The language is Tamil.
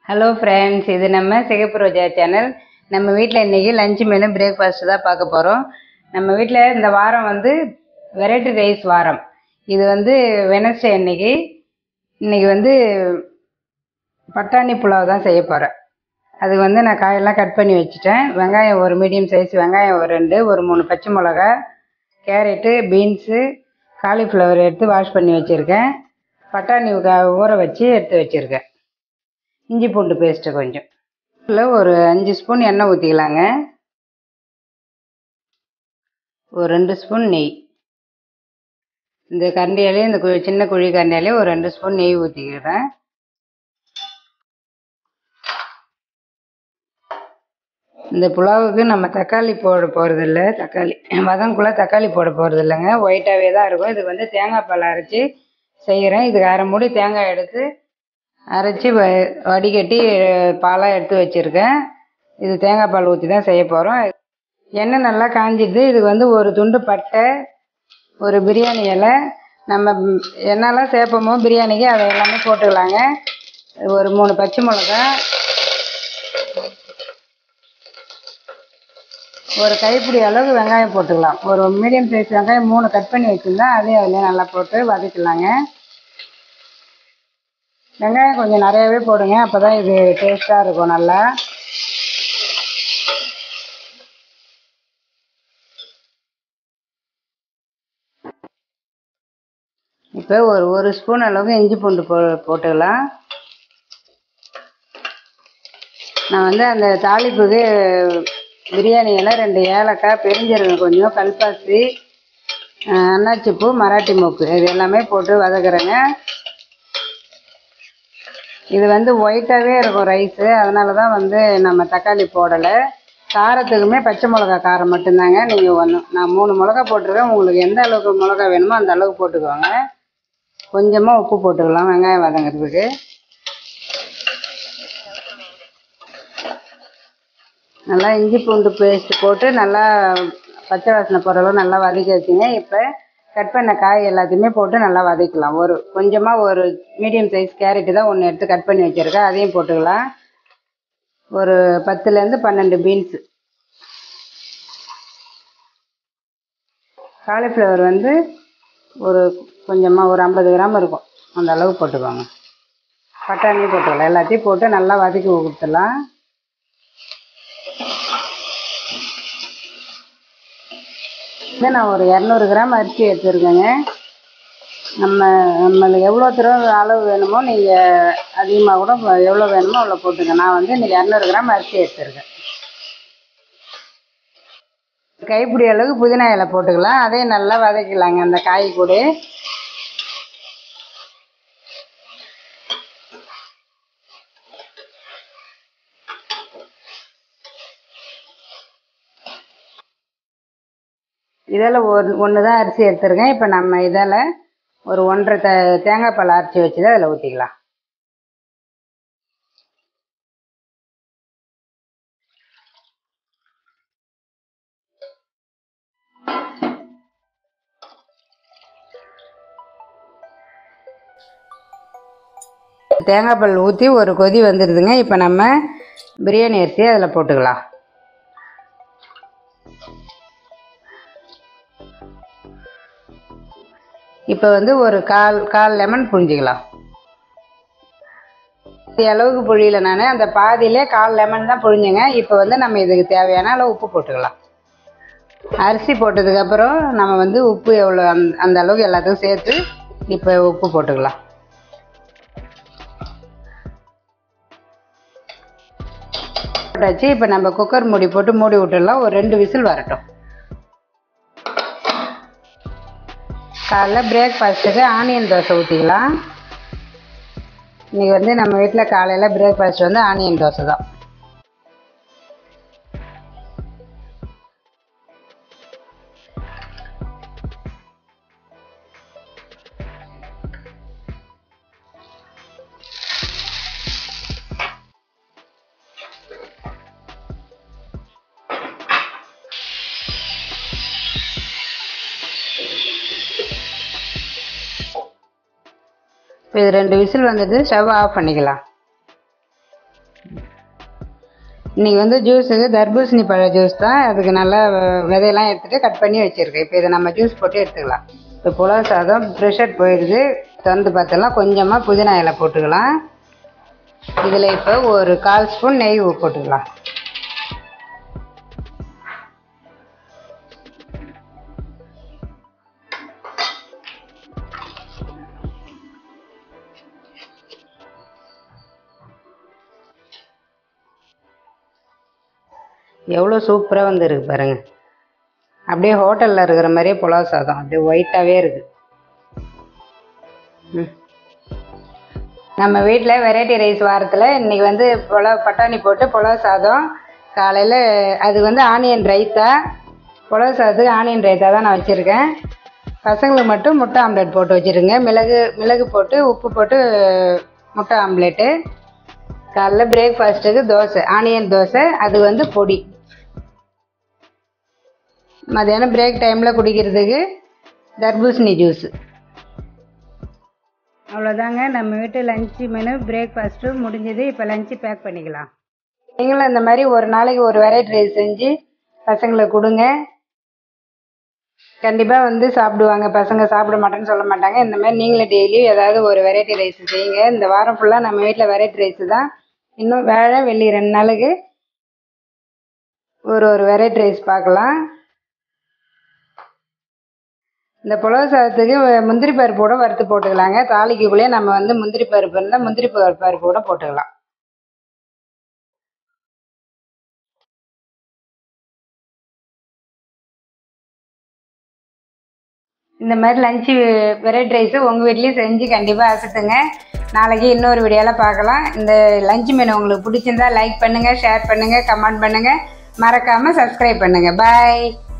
ஹலோ ஃப்ரெண்ட்ஸ் இது நம்ம சிகப்பு ரோஜா சேனல் நம்ம வீட்டில் இன்றைக்கி லஞ்ச் மெனு பிரேக்ஃபாஸ்ட் தான் பார்க்க போகிறோம் நம்ம வீட்டில் இந்த வாரம் வந்து வெரைட்டி ரைஸ் வாரம் இது வந்து வெனஸ்டே அன்னைக்கு இன்னைக்கு வந்து பட்டாணி புலாவ் தான் செய்ய போகிறேன் அதுக்கு வந்து நான் காயெல்லாம் கட் பண்ணி வச்சுட்டேன் வெங்காயம் ஒரு மீடியம் சைஸ் வெங்காயம் ஒரு ரெண்டு ஒரு மூணு பச்சை மிளகா கேரட்டு பீன்ஸு காலிஃப்ளவர் எடுத்து வாஷ் பண்ணி வச்சுருக்கேன் பட்டாணி ஊற- ஊற வச்சு எடுத்து வச்சுருக்கேன் இஞ்சி பூண்டு பேஸ்ட்டு கொஞ்சம் இதில் ஒரு அஞ்சு ஸ்பூன் எண்ணெய் ஊற்றிக்கலாங்க ஒரு ரெண்டு ஸ்பூன் நெய் இந்த கரண்டியாலே இந்த கு- சின்ன குழி கரண்டியாலே ஒரு ரெண்டு ஸ்பூன் நெய் ஊற்றிக்கிறேன் இந்த புலாவுக்கு நம்ம தக்காளி போட போகிறதில்ல தக்காளி வதங்குள்ள தக்காளி போட போகிறது இல்லைங்க ஒயிட்டாகவே தான் இருக்கும் இதுக்கு வந்து தேங்காய் பால் அரைச்சி செய்கிறேன் இதுக்கு அரை மூடி தேங்காய் எடுத்து அரைச்சி வ வடிகட்டி பாலாக எடுத்து வச்சுருக்கேன் இது தேங்காய் பால் ஊற்றி தான் செய்ய போகிறோம் எண்ணெய் நல்லா காஞ்சிடுது இதுக்கு வந்து ஒரு துண்டு பட்டை ஒரு பிரியாணி இலை நம்ம ம், என்னெல்லாம் சேர்ப்போமோ பிரியாணிக்கு அதை எல்லாமே போட்டுக்கலாங்க ஒரு மூணு பச்சை மிளகா ஒரு கைப்பிடி அளவு வெங்காயம் போட்டுக்கலாம் ஒரு மீடியம் சைஸ் வெங்காயம் மூணு கட் பண்ணி வச்சுருந்தா அதையும் அதில் நல்லா போட்டு வதக்கலாங்க வெங்காயம் கொஞ்சம் நிறையாவே போடுங்க அப்போ தான் இது டேஸ்ட்டாக இருக்கும் நல்லா இப்போ ஒரு ஒரு ஸ்பூன் அளவுக்கு இஞ்சி பூண்டு போ போட்டுக்கலாம் நான் வந்து அந்த தாளிப்புக்கு பிரியாணி இலை ரெண்டு ஏலக்காய் பெருஞ்சீரகம் கொஞ்சம் கல்பாசி அஹ், அன்னாச்சிப்பூ மராட்டி மூக்கு இது எல்லாமே போட்டு வதக்குறேங்க இது வந்து ஒயிட்டாகவே இருக்கும் ரைஸு அதனால தான் வந்து நம்ம தக்காளி போடலை காரத்துக்குமே பச்சை மிளகா காரம் மட்டும்தாங்க நீங்கள் ஒன்று நான் மூணு மிளகா போட்டிருக்கேன் உங்களுக்கு எந்த அளவுக்கு மிளகா வேணுமோ அந்த அளவுக்கு போட்டுக்கோங்க கொஞ்சமாக உப்பு போட்டுக்கலாம் வெங்காயம் வதங்கிறதுக்கு நல்லா இஞ்சி பூண்டு பேஸ்ட் போட்டு நல்லா பச்சை வாசனை போகிற அளவு நல்லா வதக்கி வச்சுங்க இப்போ கட் பண்ண காய் எல்லாத்தையுமே போட்டு நல்லா வதக்கலாம் ஒரு கொஞ்சமாக ஒரு மீடியம் சைஸ் கேரட்டு தான் ஒன்று எடுத்து கட் பண்ணி வச்சுருக்கேன் அதையும் போட்டுக்கலாம் ஒரு பத்துலேருந்து பன்னெண்டு பீன்ஸு காலிஃப்ளவர் வந்து ஒரு கொஞ்சமாக ஒரு ஐம்பது கிராம் இருக்கும் அந்த அளவு போட்டுக்கோங்க பட்டாணி போட்டுக்கலாம் எல்லாத்தையும் போட்டு நல்லா வதக்கி கொடுத்துடலாம் இது நான் ஒரு இரநூறு கிராம் அரிசி எடுத்துருக்கேங்க நம்ம நம்மளுக்கு எவ்வளோ தூரம் அளவு வேணுமோ நீங்கள் அதிகமாக கூட எவ்வளோ வேணுமோ அவ்வளோ போட்டுங்க நான் வந்து இன்னைக்கு இரநூறு கிராம் அரிசி எடுத்துருக்கேன் கைப்பிடி அளவுக்கு புதினா இலை போட்டுக்கலாம் அதையும் நல்லா வதக்கிக்கலாங்க அந்த காய் கூட இதில் ஒரு ஒன்று தான் அரிசி எடுத்துருக்கேன் இப்போ நம்ம இதில் ஒரு ஒன்றரை த தேங்காய் பால் அரைச்சி வச்சு தான் அதில் ஊற்றிக்கலாம் தேங்காய் பால் ஊற்றி ஒரு கொதி வந்துடுதுங்க இப்போ நம்ம பிரியாணி அரிசியை அதில் போட்டுக்கலாம் இப்போ வந்து ஒரு கால் கால் லெமன் புழிஞ்சிக்கலாம் இந்த அளவுக்கு புழியல நான் அந்த பாதியிலே கால் லெமன் தான் புழிஞ்சுங்க இப்போ வந்து நம்ம இதுக்கு தேவையான அளவு உப்பு போட்டுக்கலாம் அரிசி போட்டதுக்கப்புறம் நம்ம வந்து உப்பு எவ்வளோ அந்த அந்த அளவுக்கு எல்லாத்துக்கும் சேர்த்து இப்போ உப்பு போட்டுக்கலாம் போட்டாச்சு இப்போ நம்ம குக்கர் மூடி போட்டு மூடி விட்டுடலாம் ஒரு ரெண்டு விசில் வரட்டும் காலைல பிரேக்ஃபாஸ்ட்டுக்கு ஆனியன் தோசை ஊற்றிக்கலாம் இன்றைக்கி வந்து நம்ம வீட்டில் காலையில் பிரேக்ஃபாஸ்ட் வந்து ஆனியன் தோசை தான் இப்போ இது ரெண்டு விசில் வந்துட்டு ஸ்டவ் ஆஃப் பண்ணிக்கலாம் இன்றைக்கி வந்து ஜூஸுக்கு தர்பூசணி பழ ஜூஸ் தான் அதுக்கு நல்லா வ- விதையெல்லாம் எடுத்துகிட்டு கட் பண்ணி வச்சுருக்கேன் இப்போ இதை நம்ம ஜூஸ் போட்டு எடுத்துக்கலாம் இப்போ புலாவ் சாதம் ப்ரெஷர் போயிடுது திறந்து பார்த்தலாம் கொஞ்சமாக புதினா இலை போட்டுக்கலாம் இதில் இப்போ ஒரு கால் ஸ்பூன் நெய் போட்டுக்கலாம் எவ்வளோ சூப்பராக வந்துருக்கு பாருங்க அப்படியே ஹோட்டலில் இருக்கிற மாதிரியே புலாவ் சாதம் அப்படியே ஒயிட்டாகவே இருக்கு ம். நம்ம வீட்டில் வெரைட்டி ரைஸ் வாரத்தில் இன்னைக்கு வந்து புலாவ் பட்டாணி போட்டு புலாவ் சாதம் காலையில் அது வந்து ஆனியன் ரைத்தா புலாவ் சாதத்துக்கு ஆனியன் ரைத்தா தான் நான் வச்சுருக்கேன் பசங்களுக்கு மட்டும் முட்டை ஆம்லேட் போட்டு வச்சுருங்க மிளகு மிளகு போட்டு உப்பு போட்டு முட்டை ஆம்லேட்டு காலைல பிரேக்ஃபாஸ்ட்டுக்கு தோசை ஆனியன் தோசை அது வந்து பொடி மதியானம் பிரேக் டைமில் குடிக்கிறதுக்கு தர்பூசணி ஜூஸு அவ்வளோதாங்க நம்ம வீட்டு லஞ்சு மெனு பிரேக்ஃபாஸ்ட்டு முடிஞ்சது இப்போ லஞ்சு பேக் பண்ணிக்கலாம் நீங்களும் இந்த மாதிரி ஒரு நாளைக்கு ஒரு வெரைட்டி ரைஸ் செஞ்சு பசங்களுக்கு கொடுங்க கண்டிப்பாக வந்து சாப்பிடுவாங்க பசங்க சாப்பிட மாட்டேன்னு சொல்ல மாட்டாங்க இந்த மாதிரி நீங்களும் டெய்லியும் ஏதாவது ஒரு வெரைட்டி ரைஸ் செய்யுங்க இந்த வாரம் ஃபுல்லாக நம்ம வீட்டில் வெரைட்டி ரைஸ் தான் இன்னும் வேழை வெள்ளி ரெண்டு நாளுக்கு ஒரு ஒரு வெரைட்டி ரைஸ் பார்க்கலாம் இந்த புலவு சாதத்துக்கு முந்திரி பருப்பு கூட வறுத்து போட்டுக்கலாங்க தாளிக்குள்ளேயே நம்ம வந்து முந்திரி பருப்பு இருந்தால் முந்திரி பருப்பு பருப்பு கூட போட்டுக்கலாம் இந்த மாதிரி லஞ்சு வெரைட்டி ரைஸு உங்கள் வீட்லேயும் செஞ்சு கண்டிப்பாக அசத்துங்க நாளைக்கு இன்னொரு வீடியோவில் பார்க்கலாம் இந்த லஞ்ச் மெனு உங்களுக்கு பிடிச்சிருந்தா லைக் பண்ணுங்கள் ஷேர் பண்ணுங்கள் கமெண்ட் பண்ணுங்கள் மறக்காமல் சப்ஸ்கிரைப் பண்ணுங்கள் பாய்